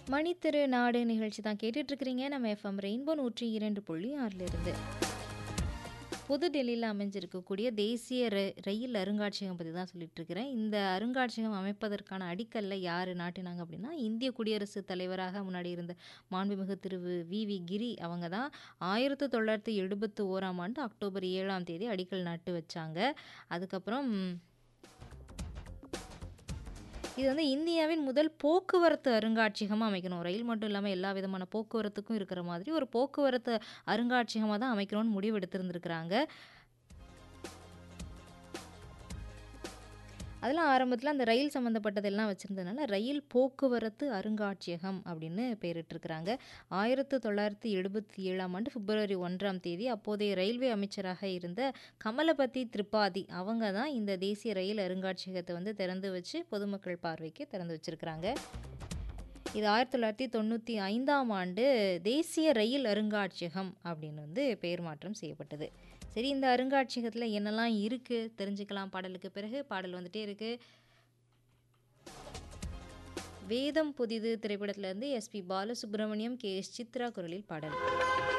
மணித்திரு நாடு நிகழ்ச்சி தான் கேட்டுட்டு இருக்கிறீங்க நம்ம எஃப்எம் ரெயின்போ நூற்றி இரண்டு புள்ளி ஆறில் இருந்து புதுடெல்லியில் அமைஞ்சிருக்கக்கூடிய தேசிய ர- ரயில் அருங்காட்சியகம் பற்றி தான் சொல்லிட்டு இருக்கிறேன் இந்த அருங்காட்சியகம் அமைப்பதற்கான அடிக்கல்ல யார் நாட்டினாங்க அப்படின்னா இந்திய குடியரசுத் தலைவராக முன்னாடி இருந்த மாண்புமிகு திரு வி வி கிரி அவங்க தான் ஆயிரத்தி தொள்ளாயிரத்தி எழுபத்தி ஓராம் ஆண்டு அக்டோபர் ஏழாம் தேதி அடிக்கல் நாட்டு வச்சாங்க அதுக்கப்புறம் இது வந்து இந்தியாவின் முதல் போக்குவரத்து அருங்காட்சியகமாக அமைக்கணும் ரயில் மட்டும் இல்லாமல் எல்லா விதமான போக்குவரத்துக்கும் இருக்கிற மாதிரி ஒரு போக்குவரத்து அருங்காட்சியகமாக தான் அமைக்கணும்னு முடிவு எடுத்திருந்திருக்கிறாங்க அதெல்லாம் ஆரம்பத்தில் அந்த ரயில் சம்மந்தப்பட்டதெல்லாம் வச்சுருந்ததுனால ரயில் போக்குவரத்து அருங்காட்சியகம் அப்படின்னு பெயரிட்டிருக்கிறாங்க ஆயிரத்து தொள்ளாயிரத்தி எழுபத்தி ஏழாம் ஆண்டு பிப்ரவரி ஒன்றாம் தேதி அப்போதைய ரயில்வே அமைச்சராக இருந்த கமலபதி திரிபாதி அவங்க தான் இந்த தேசிய ரயில் அருங்காட்சியகத்தை வந்து திறந்து வச்சு பொதுமக்கள் பார்வைக்கு திறந்து வச்சிருக்கிறாங்க இது ஆயிரத்தி தொள்ளாயிரத்தி தொண்ணூற்றி ஐந்தாம் ஆண்டு தேசிய ரயில் அருங்காட்சியகம் அப்படின்னு வந்து பெயர் மாற்றம் செய்யப்பட்டது சரி இந்த அருங்காட்சியகத்தில் என்னெல்லாம் இருக்குது தெரிஞ்சுக்கலாம் பாடலுக்கு பிறகு பாடல் வந்துட்டே இருக்குது வேதம் புதிது திரைப்படத்திலேருந்து S P Balasubrahmanyam K S Chithra குரலில் பாடல்